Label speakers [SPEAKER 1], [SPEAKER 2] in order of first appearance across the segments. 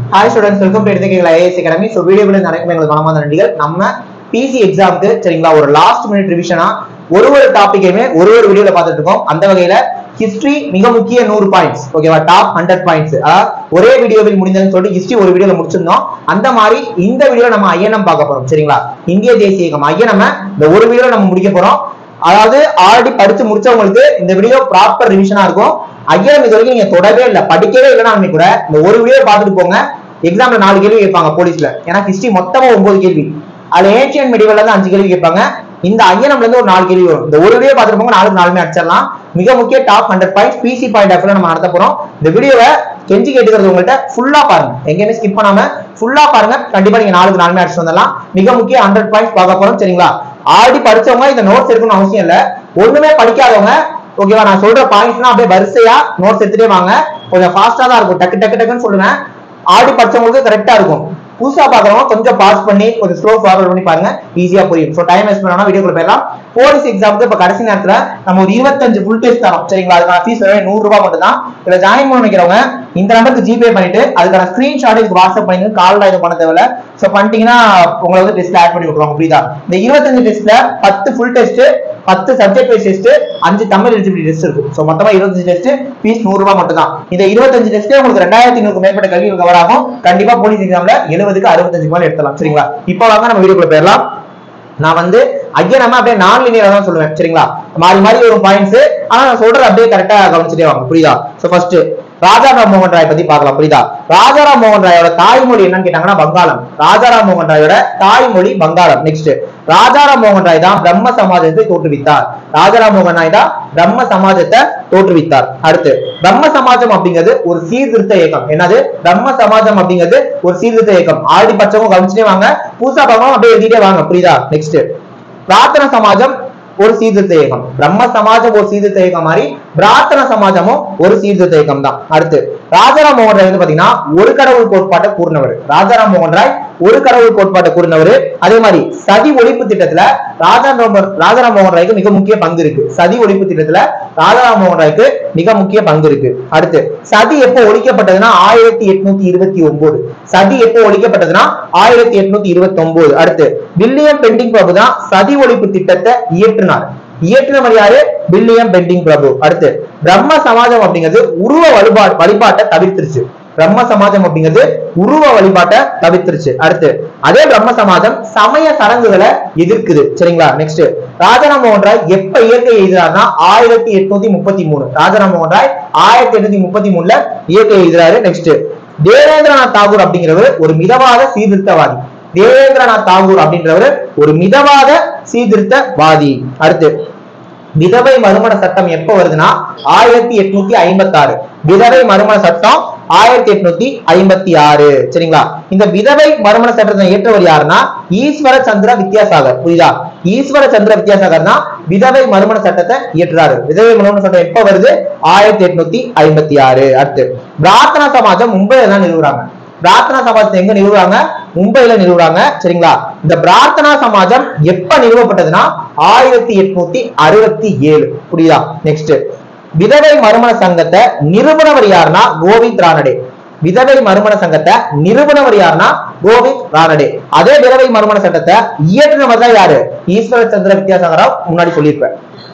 [SPEAKER 1] hi students welcome to எடுத்துக்கீங்களா IAS academy so வீடியோவில் நடக்கும் எங்களுக்கு மனமார்ந்த நன்றிகள் நம்ம பிசி எக்ஸாமுக்கு சரிங்களா ஒரு லாஸ்ட் மினிட் ரிவிஷனா ஒரு ஒரு டாப்பிக்கையுமே ஒரு ஒரு வீடியோல பார்த்துட்டு இருக்கோம் அந்த வகையில ஹிஸ்டரி மிக முக்கிய நூறு பாயிண்ட்ஸ் ஓகேவா டாப் ஹண்ட்ரட் பாயிண்ட்ஸ் ஒரே வீடியோவில் முடிந்ததுன்னு சொல்லிட்டு ஹிஸ்டரி ஒரு வீடியோல முடிச்சிருந்தோம் அந்த மாதிரி இந்த வீடியோல நம்ம ஐயனம் பார்க்க போறோம் சரிங்களா இந்திய தேசிய இயக்கம் ஐயனம் இந்த ஒரு வீடியோல நம்ம முடிக்க போறோம் அதாவது ஆல்ரெடி படிச்சு முடிச்சவங்களுக்கு இந்த வீடியோ ப்ராப்பர் ரிவிஷனா இருக்கும் ஐயனம் இது வரைக்கும் நீங்க தொடவே இல்லை படிக்கவே இல்லைன்னா கூட இந்த ஒரு வீடியோ பார்த்துட்டு போங்க எக்ஸாம்ல நாலு கேள்வி கேட்பாங்க போலீஸ்ல ஏன்னா ஹிஸ்டரி மொத்தமா ஒன்பது கேள்வி அதுல ஏன்சியன் மெடிவல்ல இருந்து அஞ்சு கேள்வி கேட்பாங்க இந்த ஐயனம்ல இருந்து ஒரு நாலு கேள்வி வரும் இந்த ஒரு வீடியோ பார்த்துட்டு போங்க நாலுக்கு நாலுமே அடிச்சிடலாம் மிக முக்கிய top hundred points PC point of நம்ம நடத்த போறோம் இந்த வீடியோவை கெஞ்சி கேட்டுக்கிறது உங்கள்கிட்ட ஃபுல்லா பாருங்க எங்கேயுமே ஸ்கிப் பண்ணாம ஃபுல்லா பாருங்க கண்டிப்பா நீங்க நாலுக்கு நாலுமே அடிச்சு வந்துடலாம் மிக முக்கிய ஹண்ட்ரட் பாயிண்ட்ஸ் பார்க்க போறோம் சரிங்களா ஆல்ரெடி படிச்சவங்க இந்த நோட்ஸ் எடுக்கணும்னு அவசியம் இல்ல ஒண்ணுமே படிக்காதவங்க ஓகேவா நான் சொல்ற பாயிண்ட்ஸ்னா அப்படியே வரிசையா நோட்ஸ் எடுத்துட்டே வாங்க கொஞ்சம் ஃபாஸ்டா தான் இருக்கும் டக்கு டக்கு டக்குன்னு சொல்லுவேன் ஆடி படிச்சவங்களுக்கு கரெக்டா இருக்கும் புதுசா பாக்குறவங்க கொஞ்சம் பாஸ் பண்ணி கொஞ்சம் ஸ்லோ ஃபார்வர்ட் பண்ணி பாருங்க ஈஸியா புரியும் ஸோ டைம் வேஸ்ட் பண்ணா வீடியோக்குள்ள போயிடலாம் போலீஸ் எக்ஸாமுக்கு இப்ப கடைசி நேரத்துல நம்ம ஒரு இருபத்தஞ்சு ஃபுல் டெஸ்ட் தரோம் சரிங்களா அதுக்கான ஃபீஸ் நூறு ரூபாய் மட்டும் தான் இதுல ஜாயின் பண்ண நினைக்கிறவங்க இந்த நம்பருக்கு ஜிபே பண்ணிட்டு அதுக்கான ஸ்கிரீன்ஷாட் இதுக்கு வாட்ஸ்அப் பண்ணி கால் இது பண்ண தேவையில்ல ஸோ பண்ணிட்டீங்கன்னா உங்களை வந்து டெஸ்ட் ஆட் பண்ணி விட்டுருவாங்க புரியுதா இந்த இருபத்தஞ்சு டெஸ்ட்ல பத்து ஃபுல் டெஸ்ட் பத்து சப்ஜெக்ட் வைஸ் டெஸ்ட் அஞ்சு தமிழ் எலிஜிபிலிட்டி டெஸ்ட் இருக்கு ஸோ மொத்தமா இருபத்தஞ்சு டெஸ்ட் ஃபீஸ் நூறு ரூபாய் மட்டும் தான் இந்த இருபத்தஞ்சு டெஸ்ட் உங்களுக்கு ரெண்டாயிரத்தி ஐநூறு மேற்பட்ட கல்விகள் கவர் ஆகும் கண்டிப்பா போலீஸ் எக்ஸாம்ல எழுபதுக்கு அறுபத்தஞ்சு மேல எடுத்தலாம் சரிங்களா இப்போ வாங்க நம்ம வீடியோக்குள்ள போயிடலாம் நான் வந்து ஐயா நம்ம அப்படியே நான் லீனியரா தான் சொல்லுவேன் சரிங்களா மாறி மாறி ஒரு பாயிண்ட்ஸ் ஆனா நான் சொல்றது அப்படியே கரெக்டா கவனிச்சுட்டே வாங்க புரியுதா சோ ஃபர்ஸ்ட் ராஜாராம் மோகன் ராய் பத்தி பார்க்கலாம் புரியுதா ராஜாராம் மோகன் ராயோட தாய்மொழி என்னன்னு கேட்டாங்கன்னா வங்காளம் ராஜாராம் மோகன் ராயோட தாய்மொழி வங்காளம் நெக்ஸ்ட் ராஜாராம் மோகன் ராய் தான் பிரம்ம சமாஜத்தை தோற்றுவித்தார் ராஜாராம் மோகன் ராய் தான் பிரம்ம சமாஜத்தை தோற்றுவித்தார் அடுத்து பிரம்ம சமாஜம் அப்படிங்கிறது ஒரு சீர்திருத்த இயக்கம் என்னது பிரம்ம சமாஜம் அப்படிங்கிறது ஒரு சீர்திருத்த இயக்கம் ஆடி பச்சவங்க கவனிச்சுட்டே வாங்க பூசா பக்கம் அப்படியே எழுதிட்டே வாங்க புரியுதா நெக்ஸ்ட் பிரார்த்தன சமாஜம் ஒரு சீர்திருத்த இயக்கம் பிரம்ம சமாஜம் ஒரு சீர்திருத்த இயக்கம் மாதிரி பிரார்த்தன சமாஜமும் ஒரு சீர்திருத்த இயக்கம் தான் அடுத்து ராஜாராம் மோகன் ராய் வந்து பாத்தீங்கன்னா ஒரு கடவுள் கோட்பாட்டை கூறினவர் ராஜாராம் மோகன் ராய் ஒரு கடவுள் கோட்பாட்டை கூறினவர் அதே மாதிரி சதி ஒழிப்பு திட்டத்துல ராஜாராம் ராஜாராம் மோகன் ராய்க்கு மிக முக்கிய பங்கு இருக்கு சதி ஒழிப்பு திட்டத்துல ராஜாராம் மோகன் ராய்க்கு மிக முக்கிய பங்கு இருக்கு அடுத்து சதி எப்போ ஒழிக்கப்பட்டதுன்னா ஆயிரத்தி எட்நூத்தி இருபத்தி ஒன்பது சதி எப்போ ஒழிக்கப்பட்டதுன்னா ஆயிரத்தி எட்நூத்தி இருபத்தி ஒன்பது அடுத்து வில்லியம் பெண்டிங் பிரபு தான் சதி ஒழிப்பு திட்டத்தை இயற்றினார் இயற்றினவர் யாரு வில்லியம் பெண்டிங் பிரபு அடுத்து பிரம்ம சமாஜம் அப்படிங்கிறது உருவ வழிபாடு வழிபாட்டை தவிர்த்துருச்சு பிரம்ம சமாஜம் அப்படிங்கிறது உருவ வழிபாட்டை தவிர்த்துருச்சு அடுத்து அதே பிரம்ம சமாஜம் சமய சடங்குகளை எதிர்க்குது சரிங்களா நெக்ஸ்ட் ராஜாராம் மோகன் ராய் எப்ப இயற்கை எழுதினார்னா ஆயிரத்தி எட்நூத்தி முப்பத்தி மூணு ராஜாராம் மோகன் ராய் ஆயிரத்தி எட்நூத்தி முப்பத்தி மூணுல இயற்கை எழுதுறாரு நெக்ஸ்ட் தேவேந்திரநாத் தாகூர் அப்படிங்கிறவர் ஒரு மிதவாத சீர்திருத்தவாதி தேவேந்திரநாத் தாகூர் அப்படின்றவர் ஒரு மிதவாத சீர்திருத்தவாதி அடுத்து விதவை மறுமண சட்டம் எப்ப வருதுன்னா ஆயிரத்தி எட்நூத்தி ஐம்பத்தி ஆறு விதவை மறுமண சட்டம் ஆயிரத்தி எட்நூத்தி ஐம்பத்தி ஆறு சரிங்களா இந்த விதவை மறுமண சட்டத்தை ஏற்றவர் யாருன்னா ஈஸ்வர சந்திர வித்யாசாகர் புரியுதா ஈஸ்வர சந்திர வித்யாசாகர் தான் விதவை மறுமண சட்டத்தை இயற்றுறாரு விதவை மறுமண சட்டம் எப்ப வருது ஆயிரத்தி எட்நூத்தி ஐம்பத்தி ஆறு அடுத்து பிரார்த்தனா சமாஜம் மும்பைல தான் நிறுவுறாங்க பிரார்த்தனா சமாஜத்தை எங்க நிறுவுறாங்க மும்பைல நிறுவுறாங்க சரிங்களா இந்த பிரார்த்தனா சமாஜம் எப்ப நிறுவப்பட்டதுன்னா ஆயிரத்தி எட்நூத்தி அறுபத்தி ஏழு புரியுதா நெக்ஸ்ட் விதவை மறுமண சங்கத்தை நிறுவனவர் யாருன்னா கோவிந்த் ரானடே விதவை மறுமண சங்கத்தை நிறுவனவர் யாருன்னா கோவிந்த் ரானடே அதே விதவை மறுமண சட்டத்தை இயற்றினவர் தான் யாரு ஈஸ்வர சந்திர வித்யாசாகராவ் முன்னாடி சொல்லியிருப்பேன்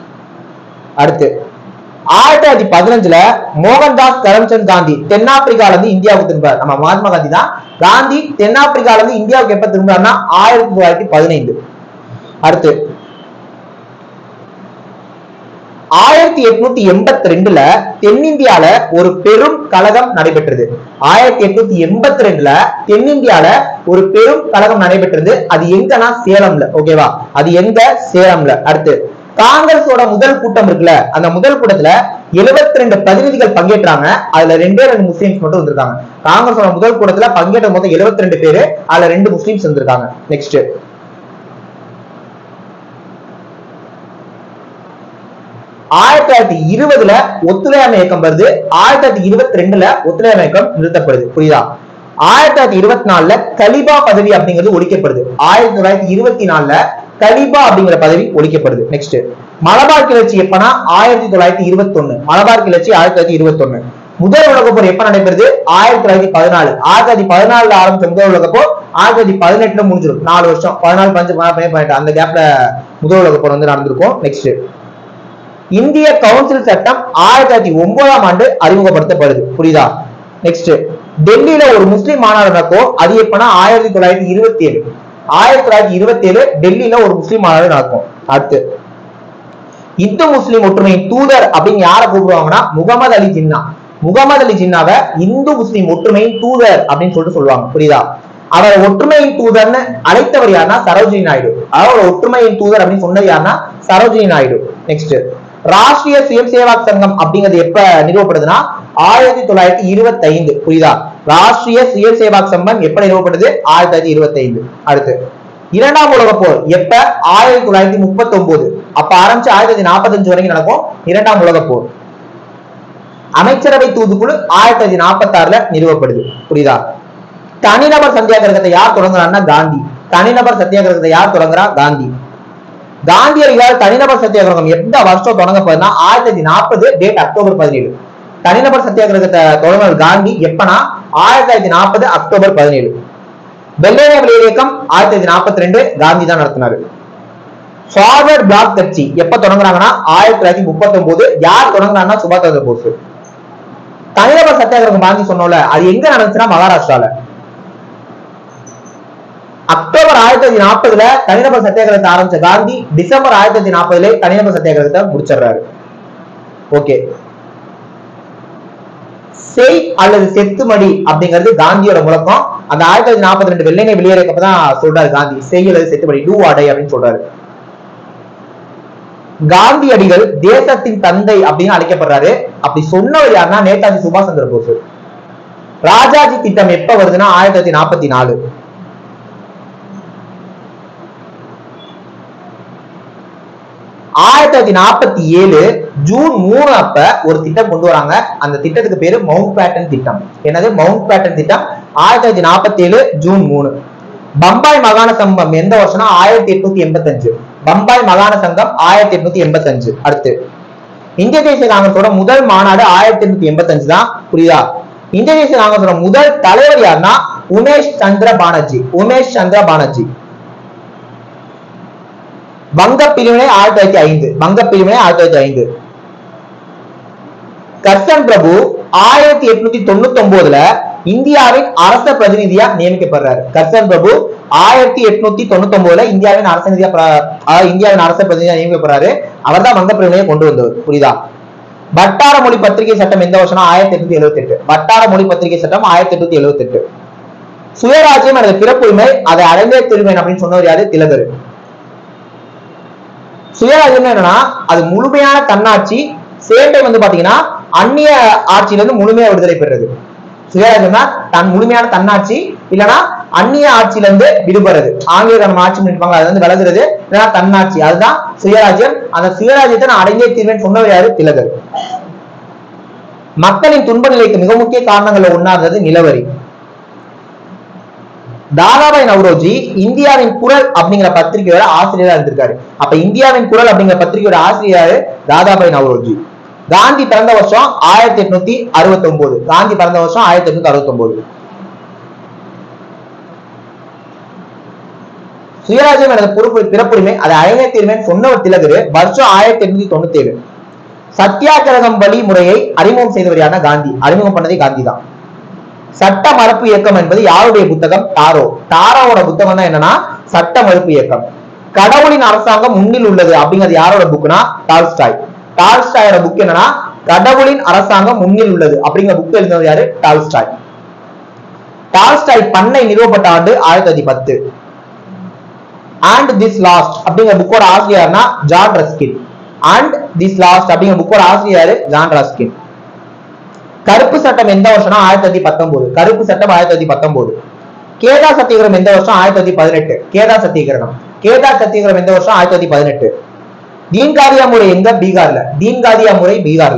[SPEAKER 1] அடுத்து ஆயிரத்தி தொள்ளாயிரத்தி பதினஞ்சுல மோகன்தாஸ் கரம்சந்த் காந்தி தென்னாப்பிரிக்கால இருந்து இந்தியாவுக்கு திரும்புறாரு நம்ம மகாத்மா காந்தி தான் காந்தி தென்னாப்பிரிக்கால இருந்து இந்தியாவுக்கு எப்ப திரும்புறாருன்னா ஆயிரத்தி தொள்ளாயிரத்தி பதினைந்து அடுத்து ஆயிரத்தி எட்நூத்தி எண்பத்தி ரெண்டுல தென்னிந்தியால ஒரு பெரும் கழகம் நடைபெற்றது ஆயிரத்தி எட்நூத்தி எண்பத்தி ரெண்டுல தென்னிந்தியால ஒரு பெரும் கழகம் நடைபெற்றது அது எங்கன்னா சேலம்ல ஓகேவா அது எங்க சேலம்ல அடுத்து காங்கிரஸோட முதல் கூட்டம் இருக்குல்ல அந்த முதல் கூட்டத்துல எழுபத்தி ரெண்டு பிரதிநிதிகள் பங்கேற்றாங்க அதுல ரெண்டே ரெண்டு முஸ்லிம்ஸ் மட்டும் வந்திருக்காங்க காங்கிரஸோட முதல் கூட்டத்துல பங்கேற்ற மொத்தம் எழுபத்தி ரெண்டு பேரு அதுல ரெண்டு முஸ்லிம்ஸ் வந்திருக்காங்க நெக்ஸ்ட் ஆயிரத்தி தொள்ளாயிரத்தி இருபதுல ஒத்துழையாமை இயக்கம் வருது ஆயிரத்தி தொள்ளாயிரத்தி இருபத்தி ரெண்டுல ஒத்துழையாமை இயக்கம் நிறுத்தப்படுது புரியுதா ஆயிரத்தி தொள்ளாயிரத்தி இருபத்தி நாலுல கலிபா பதவி அப்படிங்கிறது ஒழிக்கப்படுது ஆயிரத்தி தொள்ளாயிரத்தி இருபத்தி நாலுல கலிபா அப்படிங்கிற பதவி ஒழிக்கப்படுது நெக்ஸ்ட் மலபார் கிளர்ச்சி எப்பனா ஆயிரத்தி தொள்ளாயிரத்தி இருபத்தி ஒண்ணு மலபார் கிளர்ச்சி ஆயிரத்தி தொள்ளாயிரத்தி இருபத்தி ஒண்ணு முதல் உலகப் போர் எப்ப நடைபெறுது ஆயிரத்தி தொள்ளாயிரத்தி பதினாலு ஆயிரத்தி தொள்ளாயிரத்தி பதினாலுல ஆரம்பிச்ச முதல் உலகப் போர் ஆயிரத்தி தொள்ளாயிரத்தி பதினெட்டுல முடிஞ்சிடும் நாலு வருஷம் பதினாலு பஞ்சு பதினெட்டு அந்த கேப்ல முதல் உலகப் போர் வந்து நடந்திருக்கும் நெக்ஸ்ட் இந்திய கவுன்சில் சட்டம் ஆயிரத்தி தொள்ளாயிரத்தி ஒன்பதாம் ஆண்டு அறிமுகப்படுத்தப்படுது புரியுதா நெக்ஸ்ட் டெல்லியில ஒரு முஸ்லிம் மாநாடு நடக்கும் அது எப்பனா ஆயிரத்தி தொள்ளாயிரத்தி இருபத்தி ஏழு ஆயிரத்தி தொள்ளாயிரத்தி இருபத்தி ஏழு டெல்லியில ஒரு முஸ்லிம் மாநாடு நடக்கும் அடுத்து இந்து முஸ்லிம் ஒற்றுமையின் தூதர் அப்படின்னு யாரை கூப்பிடுவாங்கன்னா முகமது அலி ஜின்னா முகமது அலி ஜின்னாவை இந்து முஸ்லிம் ஒற்றுமையின் தூதர் அப்படின்னு சொல்லிட்டு சொல்லுவாங்க புரியுதா அவர் ஒற்றுமையின் தூதர்னு அழைத்தவர் யாருன்னா சரோஜினி நாயுடு அவர் ஒற்றுமையின் தூதர் அப்படின்னு சொன்னது யாருன்னா சரோஜினி நாயுடு நெக்ஸ்ட் ராஷ்டிரிய சுயம் சேவாக் சங்கம் அப்படிங்கிறது எப்ப நிறுவப்படுதுன்னா ஆயிரத்தி தொள்ளாயிரத்தி இருபத்தி ஐந்து புரியுதா ராஷ்டிரிய சுய சேவாக் சங்கம் எப்ப நிறுவப்பட்டது ஆயிரத்தி தொள்ளாயிரத்தி இருபத்தி ஐந்து அடுத்து இரண்டாம் உலகப் போர் எப்ப ஆயிரத்தி தொள்ளாயிரத்தி முப்பத்தி ஒன்பது அப்ப ஆரம்பிச்சு ஆயிரத்தி தொள்ளாயிரத்தி நாற்பத்தஞ்சு வரைக்கும் நடக்கும் இரண்டாம் உலகப் போர் அமைச்சரவை தூதுக்குழு ஆயிரத்தி தொள்ளாயிரத்தி நாற்பத்தி ஆறுல நிறுவப்படுது புரியுதா தனிநபர் சத்தியாகிரகத்தை யார் தொடங்குறான்னா காந்தி தனிநபர் சத்தியாகிரகத்தை யார் தொடங்குறா காந்தி காந்தியடிகளால் தனிநபர் சத்தியாகிரகம் எந்த வருஷம் தொடங்கப்படுதுன்னா ஆயிரத்தி தொள்ளாயிரத்தி நாற்பது டேட் அக்டோபர் பதினேழு தனிநபர் சத்தியாகிரகத்தை தொடங்கினார் காந்தி எப்பனா ஆயிரத்தி தொள்ளாயிரத்தி நாற்பது அக்டோபர் பதினேழு வெள்ளையனே வெளியே இயக்கம் ஆயிரத்தி தொள்ளாயிரத்தி நாற்பத்தி ரெண்டு காந்தி தான் நடத்தினாரு ஃபார்வர்ட் பிளாக் கட்சி எப்ப தொடங்குறாங்கன்னா ஆயிரத்தி தொள்ளாயிரத்தி முப்பத்தி ஒன்பது யார் தொடங்குறாங்கன்னா சுபாஷ் சந்திர போஸ் தனிநபர் சத்தியாகிரகம் காந்தி சொன்னோம்ல அது எங்க நடந்துச்சுன்னா மகாராஷ்டிரால அக்டோபர் ஆயிரத்தி தொள்ளாயிரத்தி நாற்பதுல தனிநபர் சத்தியாகிரகத்தை ஆரம்பிச்ச காந்தி டிசம்பர் ஆயிரத்தி தொள்ளாயிரத்தி நாற்பதுல தனிநபர் சத்தியாகிரகத்தை முடிச்சிடுறாரு ஓகே செய் அல்லது செத்துமடி அப்படிங்கிறது காந்தியோட முழக்கம் அந்த ஆயிரத்தி தொள்ளாயிரத்தி நாற்பத்தி ரெண்டு வெள்ளைங்க வெளியேறக்கப்ப தான் சொல்றாரு காந்தி செய் அல்லது செத்துமடி டூ ஆடை அப்படின்னு சொல்றாரு காந்தியடிகள் தேசத்தின் தந்தை அப்படின்னு அழைக்கப்படுறாரு அப்படி சொன்னவர் யாருன்னா நேதாஜி சுபாஷ் சந்திர போஸ் ராஜாஜி திட்டம் எப்ப வருதுன்னா ஆயிரத்தி தொள்ளாயிரத்தி நாற்பத்தி நாலு ஆயிரத்தி தொள்ளாயிரத்தி நாற்பத்தி ஏழு ஜூன் மூணு அப்ப ஒரு திட்டம் கொண்டு வராங்க அந்த திட்டத்துக்கு பேரு மவுண்ட் பேட்டன் திட்டம் என்னது மவுண்ட் பேட்டன் திட்டம் ஆயிரத்தி தொள்ளாயிரத்தி நாற்பத்தி ஏழு ஜூன் மூணு பம்பாய் மாகாண சங்கம் எந்த வருஷம்னா ஆயிரத்தி எட்நூத்தி எண்பத்தஞ்சு பம்பாய் மாகாண சங்கம் ஆயிரத்தி எட்நூத்தி எண்பத்தஞ்சு அடுத்து இந்திய தேசிய காங்கிரஸோட முதல் மாநாடு ஆயிரத்தி எட்நூத்தி எண்பத்தஞ்சு தான் புரியுதா இந்திய தேசிய காங்கிரஸோட முதல் தலைவர் யாருன்னா உமேஷ் சந்திர பானர்ஜி உமேஷ் சந்திர பானர்ஜி வங்க பிரிவினை ஆயிரத்தி தொள்ளாயிரத்தி ஐந்து வங்க பிரிவினை ஆயிரத்தி தொள்ளாயிரத்தி ஐந்து கர்சன் பிரபு ஆயிரத்தி எட்நூத்தி தொண்ணூத்தி ஒன்பதுல இந்தியாவின் அரச பிரதிநிதியா நியமிக்கப்படுறாரு கர்சன் பிரபு ஆயிரத்தி எட்நூத்தி தொண்ணூத்தி ஒன்பதுல இந்தியாவின் அரச நிதியா பிர- அதாவது இந்தியாவின் அரச பிரதிநிதியா நியமிக்கப்படுறாரு அவர் தான் வங்க பிரிவினையை கொண்டு வந்தவர் புரியுதா வட்டார மொழி பத்திரிகை சட்டம் எந்த வருஷம்னா ஆயிரத்தி எட்நூத்தி எழுபத்தி எட்டு வட்டார மொழி பத்திரிகை சட்டம் ஆயிரத்தி எட்நூத்தி எழுபத்தி எட்டு சுயராஜ்யம் எனது பிறப்புரிமை அதை அடைந்தே திருவேன் அப்படின்னு சொன்னவர் யாரு திலகர் சுயராஜ்யம் என்னன்னா அது முழுமையான தன்னாட்சி சேம் டைம் வந்து பாத்தீங்கன்னா அந்நிய ஆட்சியில இருந்து முழுமையா விடுதலை பெறுறது சுயராஜ்யம்னா தன் முழுமையான தன்னாட்சி இல்லனா அந்நிய ஆட்சியில இருந்து விடுபடுறது ஆங்கிலேயர் நம்ம ஆட்சி பண்ணிருப்பாங்க அது வந்து விலகுறது இல்லைன்னா தன்னாட்சி அதுதான் சுயராஜ்யம் அந்த சுயராஜ்யத்தை நான் அடைந்தே தீர்வேன் சொன்னவர் யாரு திலகர் மக்களின் துன்ப நிலைக்கு மிக முக்கிய காரணங்கள்ல ஒண்ணா இருந்தது நிலவரி தாதாபாய் நவ்ரோஜி இந்தியாவின் குரல் அப்படிங்கிற பத்திரிகையோட ஆசிரியரா இருந்திருக்காரு அப்ப இந்தியாவின் குரல் அப்படிங்கிற பத்திரிகையோட ஆசிரியர் தாதாபாய் நவ்ரோஜி காந்தி பிறந்த வருஷம் ஆயிரத்தி எட்நூத்தி அறுபத்தி ஒன்பது காந்தி பிறந்த வருஷம் ஆயிரத்தி எட்நூத்தி அறுபத்தி ஒன்பது சுயராஜ்யம் எனது பொறுப்பு பிறப்புரிமை அதை அழைந்தே தீர்வேன் சொன்னவர் திலகரு வருஷம் ஆயிரத்தி எட்நூத்தி தொண்ணூத்தி ஏழு சத்தியாகிரகம் வழி முறையை அறிமுகம் செய்தவர் யாருன்னா காந்தி அறிமுகம் பண்ணதே காந்தி தான் சட்ட மறுப்பு இயக்கம் என்பது யாருடைய புத்தகம் டாரோ டாரோவோட புத்தகம் தான் என்னன்னா சட்ட மறுப்பு இயக்கம் கடவுளின் அரசாங்கம் முன்னில் உள்ளது அப்படிங்கிறது யாரோட புக்னா டால்ஸ்டாய் டால்ஸ்டாயோட புக் என்னன்னா கடவுளின் அரசாங்கம் முன்னில் உள்ளது அப்படிங்கிற புக் எழுதினது யாரு டால்ஸ்டாய் டால்ஸ்டாய் பண்ணை நிறுவப்பட்ட ஆண்டு ஆயிரத்தி தொள்ளாயிரத்தி பத்து அண்ட் திஸ் லாஸ்ட் அப்படிங்கிற புக்கோட ஆசிரியர்னா John Ruskin and this last அப்படிங்கிற புக்கோட ஆசிரியர் ஜான் ரஸ்கின் கருப்பு சட்டம் எந்த வருஷம்னா ஆயிரத்தி தொள்ளாயிரத்தி பத்தொன்பது கருப்பு சட்டம் ஆயிரத்தி தொள்ளாயிரத்தி பத்தொன்பது கேதா சத்தியகிரகம் எந்த வருஷம் ஆயிரத்தி தொள்ளாயிரத்தி பதினெட்டு கேதா சத்தியகிரகம் கேதா சத்தியகிரகம் எந்த வருஷம் ஆயிரத்தி தொள்ளாயிரத்தி பதினெட்டு தீன்காதியா முறை எங்க பீகார்ல தீன்காதியா முறை பீகார்ல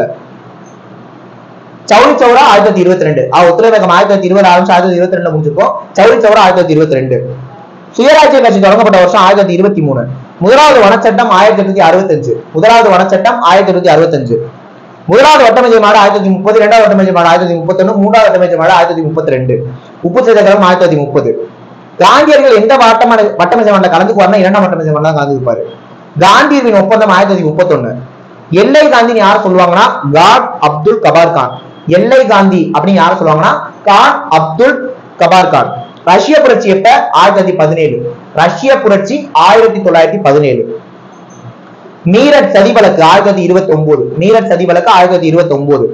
[SPEAKER 1] சௌரி சௌரா ஆயிரத்தி தொள்ளாயிரத்தி இருபத்தி ரெண்டு உத்தரவேகம் ஆயிரத்தி தொள்ளாயிரத்தி இருபது ஆரம்பிச்சு ஆயிரத்தி தொள்ளாயிரத்தி இருபத்தி ரெண்டு முடிச்சிருக்கோம் சௌரி சௌரா ஆயிரத்தி தொள்ளாயிரத்தி இருபத்தி ரெண்டு சுயராஜ்ய கட்சி தொடங்கப்பட்ட வருஷம் ஆயிரத்தி தொள்ளாயிரத்தி இருபத்தி மூணு முதலாவது வனச்சட்டம் ஆயிரத்தி எட்நூத்தி அறுபத்தஞ்சு முதலாவது வனச்சட்டம் ஆயிரத்தி எட்நூத்தி அறுபத்தஞ்சு முதலாவது வட்டமேஜை மாடு ஆயிரத்தி தொள்ளாயிரத்தி முப்பது இரண்டாவது வட்டமேஜை மாடு ஆயிரத்தி தொள்ளாயிரத்தி முப்பத்தி ஒண்ணு மூன்றாவது வட்டமேஜை மாடு ஆயிரத்தி தொள்ளாயிரத்தி முப்பத்தி ரெண்டு உப்பு சத்தியாகிரகம் ஆயிரத்தி தொள்ளாயிரத்தி முப்பது காந்தியர்கள் எந்த வட்டமான வட்டமேஜை மாண்ட கலந்துக்குவார்னா இரண்டாம் வட்டமேஜை மாடு தான் கலந்துக்குவாரு காந்தியர்வின் ஒப்பந்தம் ஆயிரத்தி தொள்ளாயிரத்தி முப்பத்தொன்னு எல்லை காந்தின்னு யார் சொல்லுவாங்கன்னா காட் அப்துல் கபார் கான் எல்லை காந்தி அப்படின்னு யார் சொல்லுவாங்கன்னா கான் அப்துல் கபார் கான் ரஷ்ய புரட்சி எப்ப ஆயிரத்தி தொள்ளாயிரத்தி பதினேழு ரஷ்ய புரட்சி ஆயிரத்தி தொள்ளாயிரத்தி பதினேழு மீரட் சதி வழக்கு ஆயிரத்தி தொள்ளாயிரத்தி இருபத்தி ஒன்பது மீரட் சதி வழக்கு ஆயிரத்தி தொள்ளாயிரத்தி இருபத்தி ஒன்பது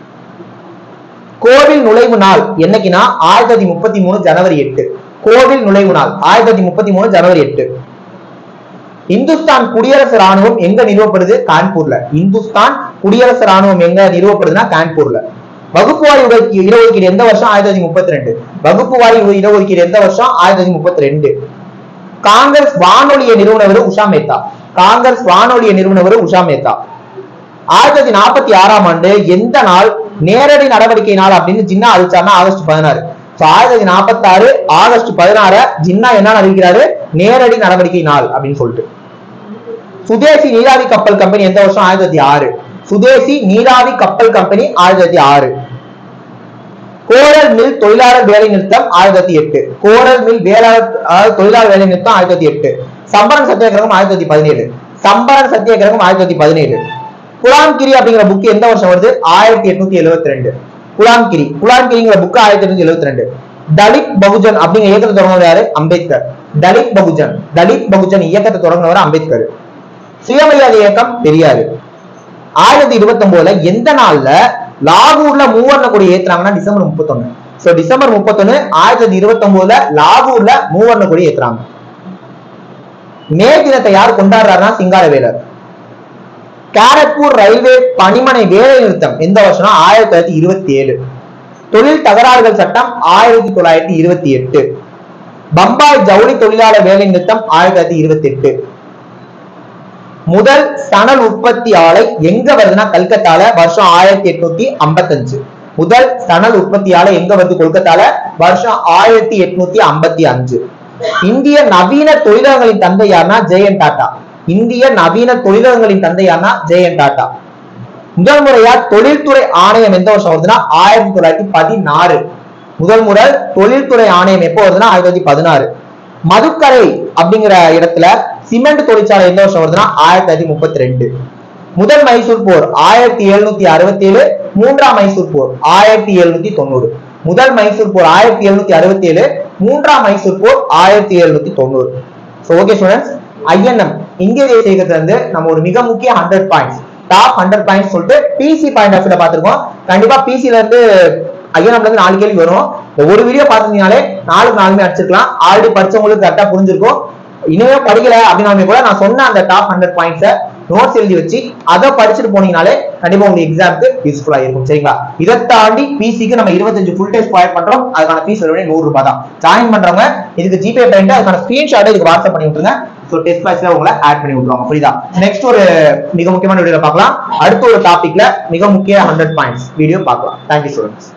[SPEAKER 1] கோவில் நுழைவு நாள் என்னைக்குன்னா ஆயிரத்தி தொள்ளாயிரத்தி முப்பத்தி மூணு ஜனவரி எட்டு கோவில் நுழைவு நாள் ஆயிரத்தி தொள்ளாயிரத்தி முப்பத்தி மூணு ஜனவரி எட்டு இந்துஸ்தான் குடியரசு ராணுவம் எங்க நிறுவப்படுது கான்பூர்ல இந்துஸ்தான் குடியரசு ராணுவம் எங்க நிறுவப்படுதுன்னா கான்பூர்ல வகுப்பு வாரி இடஒதுக்கீ- இடஒதுக்கீடு எந்த வருஷம் ஆயிரத்தி தொள்ளாயிரத்தி முப்பத்தி ரெண்டு வகுப்பு வாரி இடஒதுக்கீடு எந்த வருஷம் ஆயிரத்தி தொள்ளாயிரத்தி முப்பத்தி ரெண்டு காங்கிரஸ் வானொலிய நிறுவனர் உஷா மேத்தா காங்கிரஸ் வானொலிய நிறுவனர் உஷா மேத்தா ஆயிரத்தி தொள்ளாயிரத்தி நாற்பத்தி ஆறாம் ஆண்டு எந்த நாள் நேரடி நடவடிக்கை நாள் அப்படின்னு ஜின்னா அறிவிச்சார்னா ஆகஸ்ட் பதினாறு So, ஆயிரத்தி தொள்ளாயிரத்தி நாற்பத்தி ஆறு ஆகஸ்ட் பதினாறு ஜின்னா என்ன அறிவிக்கிறாரு நேரடி நடவடிக்கை நாள் அப்படின்னு சொல்லிட்டு சுதேசி நீராவி கப்பல் கம்பெனி எந்த வருஷம் ஆயிரத்தி தொள்ளாயிரத்தி ஆறு சுதேசி நீராவி கப்பல் கம்பெனி ஆயிரத்தி தொள்ளாயிரத்தி ஆறு கோரல் மில் தொழிலாளர் வேலை நிறுத்தம் ஆயிரத்தி தொள்ளாயிரத்தி எட்டு கோரல் மில் வேளாளர் அதாவது தொழிலாளர் வேலை நிறுத்தம் ஆயிரத்தி தொள்ளாயிரத்தி எட்டு சம்பரன் சத்தியாகிரகம் ஆயிரத்தி தொள்ளாயிரத்தி பதினேழு சம்பரன் சத்தியாகிரகம் ஆயிரத்தி தொள்ளாயிரத்தி பதினேழு குலாம்கிரி அப்படிங்கிற புக் எந்த வருஷம் வருது ஆயிரத்தி எட்நூத்தி எழுபத்தி ரெண்டு குலாம்கிரி குலாம்கிரிங்கிற புக் ஆயிரத்தி எட்நூத்தி எழுபத்தி ரெண்டு தலித் பகுஜன் அப்படிங்கிற இயக்கத்தை தொடங்கினவர் யாரு அம்பேத்கர் தலித் பகுஜன் தலித் பகுஜன் இயக்கத்தை தொடங்கினவர் அம்பேத்கர் சுயமரியாதை இயக்கம் பெரியாரு ஆயிரத்தி இருபத்தி ஒன்பதுல எந்த நாள்ல லாகூர்ல மூவர்ண கொடி ஏத்துறாங்கன்னா டிசம்பர் முப்பத்தொன்னு சோ டிசம்பர் முப்பத்தொன்னு ஆயிரத்தி தொள்ளாயிரத்தி இருபத்தி ஒன்பதுல லாகூர்ல மூவர்ண கொடி ஏத்துறாங்க மே தினத்தை யார் கொண்டாடுறாருன்னா சிங்காரவேலர் கேரட்பூர் ரயில்வே பணிமனை வேலை நிறுத்தம் எந்த வருஷம்னா ஆயிரத்தி தொள்ளாயிரத்தி இருபத்தி ஏழு தொழில் தகராறுகள் சட்டம் ஆயிரத்தி தொள்ளாயிரத்தி இருபத்தி எட்டு பம்பாய் ஜவுளி தொழிலாளர் வேலை நிறுத்தம் ஆயிரத்தி தொள்ளாயிரத்தி இருபத்தி எட்டு முதல் சணல் உற்பத்தி ஆலை எங்க வருதுன்னா கல்கத்தால வருஷம் ஆயிரத்தி எட்நூத்தி ஐம்பத்தஞ்சு முதல் சணல் உற்பத்தி ஆலை எங்க வருது கொல்கத்தால வருஷம் ஆயிரத்தி எட்நூத்தி ஐம்பத்தி அஞ்சு இந்திய நவீன தொழிலகங்களின் தந்தை யாருன்னா ஜெயன் டாடா இந்திய நவீன தொழிலகங்களின் தந்தை யாருன்னா ஜெயன் டாடா முதல் முறையா தொழில்துறை ஆணையம் எந்த வருஷம் வருதுன்னா ஆயிரத்தி தொள்ளாயிரத்தி பதினாறு முதல் முறை தொழில்துறை ஆணையம் எப்போ வருதுன்னா ஆயிரத்தி தொள்ளாயிரத்தி பதினாறு மதுக்கரை அப்படிங்கிற இடத்துல சிமெண்ட் தொழிற்சாலை எந்த வருஷம் வருதுன்னா ஆயிரத்தி தொள்ளாயிரத்தி முப்பத்தி ரெண்டு முதல் மைசூர் போர் ஆயிரத்தி எழுநூத்தி அறுபத்தி ஏழு மூன்றாம் மைசூர் போர் ஆயிரத்தி எழுநூத்தி தொண்ணூறு முதல் மைசூர் போர் ஆயிரத்தி எழுநூத்தி அறுபத்தி ஏழு மூன்றாம் மைசூர் போர் ஆயிரத்தி எழுநூத்தி தொண்ணூறு ஸோ ஓகே ஸ்டூடெண்ட்ஸ் ஐஎன்எம் இந்திய தேசிய இயக்கத்துல இருந்து நம்ம ஒரு மிக முக்கிய hundred points top hundred points சொல்லிட்டு பிசி பாயிண்ட் ஆஃப் வியூல பார்த்திருக்கோம் கண்டிப்பா பிசில இருந்து ஐஎன்எம்ல இருந்து நாலு கேள்வி வரும் இந்த ஒரு வீடியோ பார்த்திருந்தீங்கனாலே நாலுக்கு நாலுமே அடிச்சிருக்கலாம் ஆல்ரெடி படிச்சவங்களுக்கு கரெக்டா புரிஞ்சிருக்கும் இனிமே படிக்கல அப்படின்னாலுமே கூட நான் சொன்ன அந்த டாப் ஹண்ட்ரட் பாயிண்ட்ஸை நோட்ஸ் எழுதி வச்சு அதை படிச்சுட்டு போனீங்கனாலே கண்டிப்பா உங்க எக்ஸாமுக்கு யூஸ்ஃபுல்லா இருக்கும் சரிங்களா இதை தாண்டி பிசிக்கு நம்ம இருபத்தஞ்சு ஃபுல் டேஸ் ப்ரொவைட் பண்றோம் அதுக்கான ஃபீஸ் வெறும் நூறு ரூபாய் தான் ஜாயின் பண்றவங்க இதுக்கு ஜிபே பண்ணிட்டு அதுக்கான ஸ்கிரீன்ஷாட் இதுக்கு வாட்ஸ்அப் பண்ணி விட்டுருங்க ஸோ டெஸ்ட் பேட்ச்ல உங்களை ஆட் பண்ணி விட்டுருவாங்க புரியுதா நெக்ஸ்ட் ஒரு மிக முக்கியமான வீடியோ பார்க்கலாம் அடுத்த ஒரு டாபிக்ல மிக முக்கிய ஹண்ட்ரட் பாயிண்ட்ஸ் வீடியோ பார்க்கலாம் தேங்க்யூ ஸ்டூடெண்ட்ஸ்